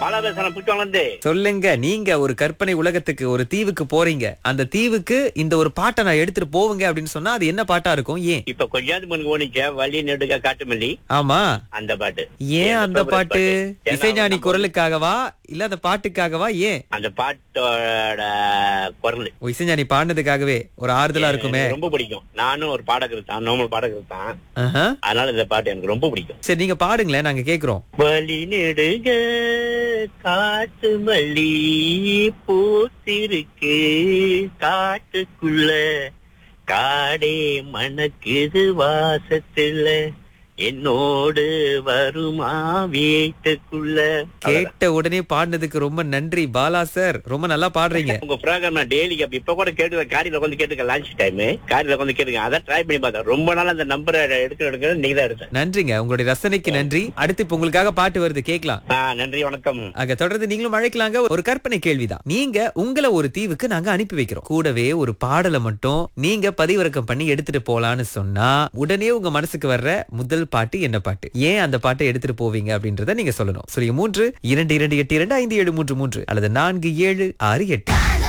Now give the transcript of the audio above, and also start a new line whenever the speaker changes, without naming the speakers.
பாலாபேசனம் புத்தவளந்து
சொல்லுங்க நீங்க ஒரு கற்பனை உலகத்துக்கு ஒரு தீவுக்கு போறீங்க அந்த தீவுக்கு இந்த ஒரு பாட்டை நான் எடுத்துட்டு போவுங்க அப்படின்னு சொன்னா அது என்ன பாட்டா இருக்கும் ஏன்
இப்ப கொஞ்சாவது முன்னுக்கு ஓடிச்ச வள்ளி நெடுக காட்டுமல்லி
ஆமா
அந்த பாட்டு
ஏன்
என்
அந்த
favorite
பாட்டு
ஏன்னா
இசைஞானி
நம்ம
குரலுக்காகவா இல்ல அந்த பாட்டுக்காகவா ஏன்
அந்த பாட்டோட குரல்
ஓ, இசைஞானி பாடினதுக்காகவே ஒரு ஆறுதலா இருக்குமே
எனக்கு ரொம்ப பிடிக்கும் நானும் ஒரு பாடகர் தான் நார்மல் பாடகர் தான்
ஆஹா.
அதனால இந்த பாட்டு எனக்கு ரொம்ப பிடிக்கும்
சரி நீங்க பாடுங்களேன் நாங்க கேக்குறோம்
வழி நெடுக காட்டு மல்லி பூத்திருக்கு காட்டுக்குள்ள காடே மணக்குது வாசத்துல என்னோடு வருமா வீட்டுக்குள்ள
கேட்ட உடனே பாடினதுக்கு ரொம்ப நன்றி பாலா சார் ரொம்ப நல்லா பாடுறீங்க
உங்க ப்ரோக்ராம் நான் டெய்லி இப்ப கூட கேட்டு காரில வந்து கேட்டுக்க லான்ச் டைம் காரில வந்து கேட்டுக்க அதான் ட்ரை பண்ணி பார்த்தேன் ரொம்ப நாள் அந்த நம்பரை எடுக்க எடுக்க நீங்க தான் எடுத்தேன்
நன்றிங்க உங்களுடைய ரசனைக்கு நன்றி அடுத்து இப்ப உங்களுக்காக பாட்டு வருது கேக்கலாம்
ஆ, நன்றி வணக்கம்
ஆக தொடர்ந்து நீங்களும் அழைக்கலாங்க ஒரு கற்பனை கேள்விதான் நீங்க உங்களை ஒரு தீவுக்கு நாங்க அனுப்பி வைக்கிறோம் கூடவே ஒரு பாடலை மட்டும் நீங்க பதிவிறக்கம் பண்ணி எடுத்துட்டு போலான்னு சொன்னா உடனே உங்க மனசுக்கு வர்ற முதல் பாட்டு என்ன பாட்டு ஏன் அந்த பாட்டை எடுத்துட்டு போவீங்க அப்படின்றத நீங்க சொல்லணும் சொல்லி மூன்று இரண்டு இரண்டு எட்டு இரண்டு ஐந்து ஏழு மூன்று மூன்று அல்லது நான்கு ஏழு ஆறு எட்டு